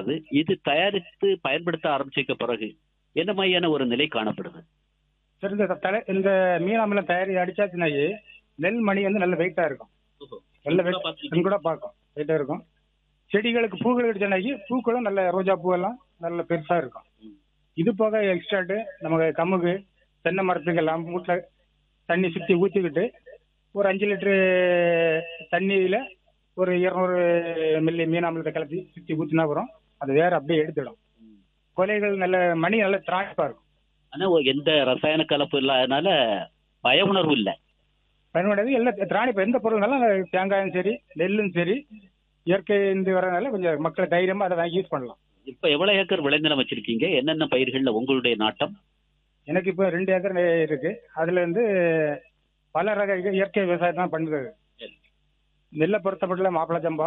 காணப்பட்டது இது தயாரித்து பயன்படுத்த ஆரம்பிச்சிக்க பிறகு என்ன மாதிரியான ஒரு நிலை காணப்படுது சரி இந்த தலை இந்த மீனாமில தயாரி அடிச்சாச்சுனாயி நெல் மணி வந்து நல்ல வெயிட்டா இருக்கும் நல்ல வெயிட் கண் கூட பார்க்கும் வெயிட்டா இருக்கும் செடிகளுக்கு பூக்கள் அடிச்சானாக்கி பூக்களும் நல்ல ரோஜா பூவெல்லாம் நல்ல பெருசா இருக்கும் இது போக எக்ஸ்ட்ராட்டு நமக்கு கமுகு தென்னை மரத்துக்கெல்லாம் வீட்டில் தண்ணி சுற்றி ஊற்றிக்கிட்டு ஒரு அஞ்சு லிட்டரு தண்ணியில் ஒரு இரநூறு மில்லி மீனாமிலத்தை கலத்தி சுற்றி ஊற்றினா வரும் அது வேற அப்படியே எடுத்துடும் கொலைகள் நல்ல மணி நல்ல திராட்சா இருக்கும் ஆனா ஒரு எந்த ரசாயன கலப்பு இல்லாதனால பய உணர்வு இல்ல பயன்படுது எல்லா திராணி இப்போ எந்த பொருள்னாலும் தேங்காயும் சரி நெல்லும் சரி இயற்கை இருந்து வரனால கொஞ்சம் மக்கள் தைரியமா அதை வாங்கி யூஸ் பண்ணலாம் இப்ப எவ்வளவு ஏக்கர் விளைநிலம் வச்சிருக்கீங்க என்னென்ன பயிர்கள்ல உங்களுடைய நாட்டம் எனக்கு இப்போ ரெண்டு ஏக்கர் நெ- இருக்கு அதுல இருந்து பல ரக இய- இயற்கை விவசாயம் தான் பண்ணுது சரி. நெல்லை பொறுத்த மட்டும் மாப்பிள சம்பா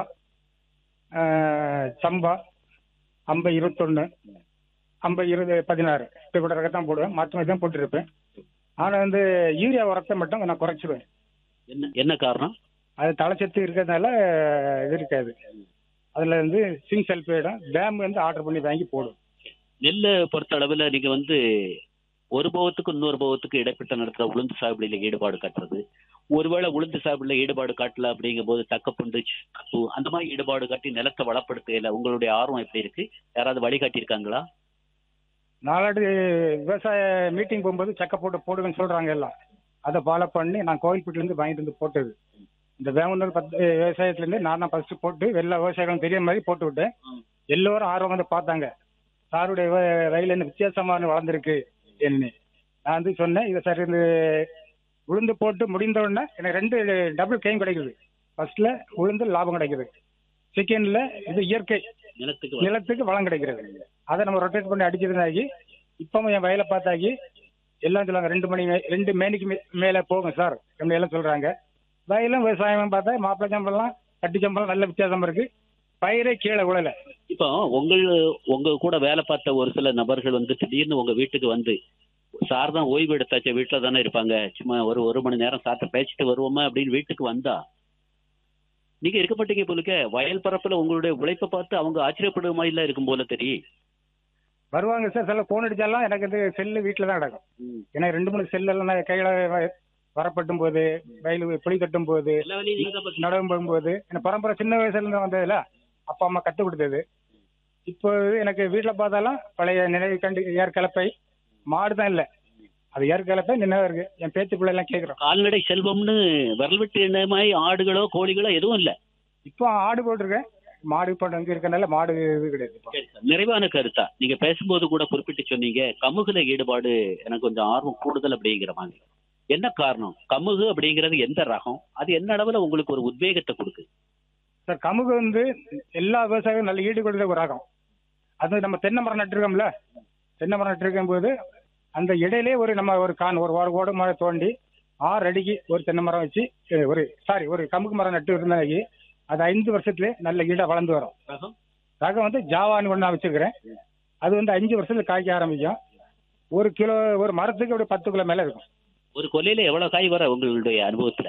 ஆஹ், சம்பா ஐம்பது இருபத்தொன்னு ஐம்பது இருபது பதினாறு இப்படி கூட ரகம் தான் போடுவேன் மாற்றி மாற்றி தான் போட்டுருப்பேன் ஆனால் வந்து யூரியா உரத்தை மட்டும் நான் குறைச்சிடுவேன் என்ன என்ன காரணம் அது தலைச்சத்து இருக்கிறதுனால இது இருக்காது அதுல வந்து சிங் சல்பேடும் டேம் வந்து ஆர்டர் பண்ணி வாங்கி போடும் நெல்லை பொறுத்த அளவுல நீங்க வந்து ஒரு போகத்துக்கு இன்னொரு போகத்துக்கு இடைப்பட்ட நடத்துற உளுந்து சாகுபடியில ஈடுபாடு காட்டுறது ஒருவேளை உளுந்து சாகுபடியில ஈடுபாடு காட்டல அப்படிங்கும் போது தக்கப்புண்டு கப்பு அந்த மாதிரி ஈடுபாடு காட்டி நிலத்தை வளப்படுத்தையில உங்களுடைய ஆர்வம் எப்படி இருக்கு யாராவது வழிகாட்டி இருக்காங்களா நாலாடு விவசாய மீட்டிங் போகும்போது செக்க போட்டு போடுங்கன்னு சொல்றாங்க எல்லாம் அதை ஃபாலோ பண்ணி நான் கோயில்பட்டில இருந்து வாங்கிட்டு வந்து போட்டது இந்த வேமனூர் பத்து விவசாயத்துல இருந்து நான் தான் ஃபர்ஸ்ட் போட்டு எல்லா விவசாயிகளும் தெரிய மாதிரி போட்டு விட்டேன் ம். எல்லோரும் ஆர்வம் வந்து பார்த்தாங்க சாருடைய வ- ரயில் என்ன வித்தியாசமான வளர்ந்துருக்கு என்ன நான் வந்து சொன்னேன் இதை சார் இந்த உளுந்து போட்டு முடிந்த உடனே எனக்கு ரெண்டு டபுள் கைம் கிடைக்குது ஃபர்ஸ்ட்ல உளுந்து லாபம் கிடைக்குது செகண்ட்ல இது இயற்கை நிலத்துக்கு வள- நிலத்துக்கு வளம் கிடைக்கிறது அதை நம்ம ரொட்டேட் பண்ணி அடிச்சதுனாக்கி இப்பவும் என் வயலை பார்த்தாக்கி எல்லாம் சொல்லுவாங்க ரெண்டு மணி மே- ரெண்டு மேனிக்கு மே- மேல போகும் சார் அப்படி எல்லாம் சொல்றாங்க வயலும் விவசாயம் பார்த்தா மாப்பிள்ளை சம்பளம் கட்டி சம்பளம் நல்ல வித்தியாசம் இருக்கு பயிரே கீழே உழல இப்போ உங்கள் உங்க கூட வேலை பார்த்த ஒரு சில நபர்கள் வந்து திடீர்னு உங்க வீட்டுக்கு வந்து சார் தான் ஓய்வு எடுத்தாச்சு வீட்டுல தானே இருப்பாங்க சும்மா ஒரு ஒரு மணி நேரம் சார்ட்ட பேசிட்டு வருவோமா அப்படின்னு வீட்டுக்கு வந்தா நீங்க இருக்க மாட்டீங்க போலுக்க வயல் பரப்புல உங்களுடைய உழைப்பை பார்த்து அவங்க ஆச்சரியப்படுற மாதிரி எல்லாம் இருக்கும் போல தெரியும் வருவாங்க சார் சில போன் அடிச்சாலாம் எனக்கு இது செல்லு வீட்டில் தான் கிடக்கும் எனக்கு ரெண்டு மூணு செல்லெல்லாம் நான் கையில வ- வரப்பட்டும் போது வயல் புளி தட்டும் போது எல்லா வேலையும் நீங்க தான் பார்க்கணும். நடவும் போகும்போது எனக்கு பரம்பரை சின்ன வயசுல இருந்து வந்ததுல அப்பா அம்மா கத்து கொடுத்தது இப்போ எனக்கு வீட்டில் பார்த்தாலும் பழைய நினைவு கண்டு ஏர் கலப்பை மாடு தான் இல்லை அது ஏர் கலப்பை நினைவு இருக்கு என் பேத்து பிள்ளை எல்லாம் கேட்குறோம் கால்நடை செல்வம்னு விரல் விட்டு எண்ணெய் மாதிரி ஆடுகளோ கோழிகளோ எதுவும் இல்ல இப்போ ஆடு போட்டிருக்கேன் மாடு போட்டு அங்கே இருக்கனால மாடு இது கிடையாது இப்போ நிறைவான கருத்தா நீங்க பேசும்போது கூட குறிப்பிட்டு சொன்னீங்க கமுகுல ஈடுபாடு எனக்கு கொஞ்சம் ஆர்வம் கூடுதல் அப்படிங்கிற மாதிரி என்ன காரணம் கமுகு அப்படிங்கிறது எந்த ரகம் அது என்ன அளவுல உங்களுக்கு ஒரு உத்வேகத்தை கொடுக்கு சார் கமுகு வந்து எல்லா விவசாயிகளும் நல்ல ஈடு கொடுத்த ஒரு ரகம் அது நம்ம தென்னை மரம் நட்டுருக்கோம்ல தென்னை மரம் நட்டுருக்கும் போது அந்த இடையிலே ஒரு நம்ம ஒரு கான் ஒரு ஒரு ஓடு மரம் தோண்டி ஆறு அடிக்கு ஒரு தென்னை மரம் வச்சு அஹ், ஒரு சாரி ஒரு கமுகு மரம் நட்டு இருந்தாங்க அது ஐந்து வருஷத்துல நல்ல ஈடா வளர்ந்து வரும் ரகம் ரகம் வந்து ஜாவான்னு ஒன்று நான் வச்சிருக்கிறேன் அது வந்து அஞ்சு வருஷத்துல காய்க்க ஆரம்பிக்கும் ஒரு கிலோ ஒரு மரத்துக்கு அப்படியே பத்து கிலோ மேல இருக்கும் ஒரு கொல்லையில எவ்வளவு காய் வர உங்களுடைய அனுபவத்துல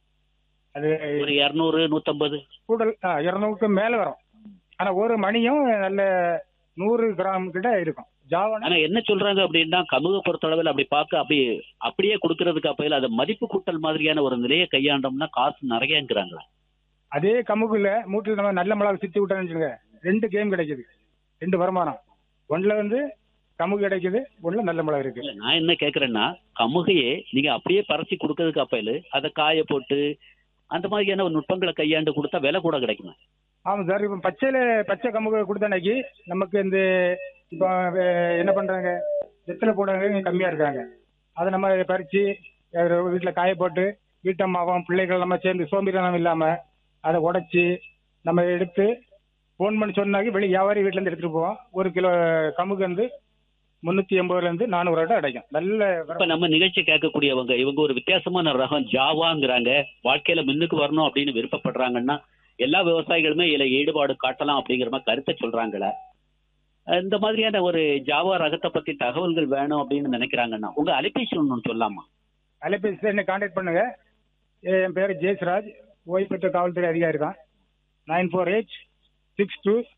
அது ஒரு இருநூறு நூத்தம்பது கூடல் இருநூறுக்கு மேல வரும் ஆனா ஒரு மணியும் நல்ல நூறு கிராம் கிட்ட இருக்கும் ஜாவானா ஆனா என்ன சொல்றாங்க அப்படின்னா கமுக பொறுத்தளவில் அப்படி பார்க்க அப்படி அப்படியே கொடுக்கறதுக்கு அப்பையில அதை மதிப்பு கூட்டல் மாதிரியான ஒரு நிலையை கையாண்டோம்னா காசு நிறையங்கிறாங்களா அதே கமுகுல மூட்டில் நம்ம நல்ல மிளகா சுத்தி விட்டோம்னு வச்சுக்கோங்க ரெண்டு கேம் கிடைக்குது ரெண்டு வருமானம் ஒண்ணுல வந்து கமுகு கிடைக்குது ஒண்ணுல நல்ல மிளகா இருக்கு இல்ல நான் என்ன கேக்குறேன்னா கமுகையே நீங்க அப்படியே பறிச்சு கொடுக்கறதுக்கு அப்பையில அதை காய போட்டு அந்த மாதிரியான ஒரு நுட்பங்களை கையாண்டு கொடுத்தா விலை கூட கிடைக்குமா ஆமா சார் இப்ப பச்சையில பச்சை கமுகு கொடுத்தனைக்கு நமக்கு இந்த இப்போ அஹ், என்ன பண்றாங்க வெத்தலை போடுறவங்க கம்மியா இருக்காங்க அதை நம்ம பறிச்சு அஹ், வீட்டுல காய போட்டு வீட்டம்மாவும் பிள்ளைகள் நம்ம சேர்ந்து சோம்பேறித்தனம் இல்லாம அதை உடைச்சி நம்ம எடுத்து ஃபோன் பண்ணி சொன்னாக்கி வெளியே வியாபாரி வீட்டுல இருந்து எடுத்துட்டு போவோம் ஒரு கிலோ கமுகு வந்து முன்னூத்தி எண்பதுல இருந்து நானூறு ரூபாய் கிடைக்கும் நல்ல இப்ப நம்ம நிகழ்ச்சி கேட்கக்கூடியவங்க இவங்க ஒரு வித்தியாசமான ரகம் ஜாவாங்கிறாங்க வாழ்க்கையில முன்னுக்கு வரணும் அப்படின்னு விருப்பப்படுறாங்கன்னா எல்லா விவசாயிகளுமே இதுல ஈடுபாடு காட்டலாம் அப்படிங்கிற மாதிரி கருத்தை சொல்றாங்களே அஹ் இந்த மாதிரியான ஒரு ஜாவா ரகத்தை பத்தி தகவல்கள் வேணும் அப்படின்னு நினைக்கிறாங்கன்னா உங்க அலைபேசி ஒன்று சொல்லலாமா அலைபேசி என்ன கான்டாக்ட் பண்ணுங்க என் பேர் ஜெயஸ்ராஜ் ஓய்வு பெற்ற காவல்துறை அதிகாரி தான் nine four eight six two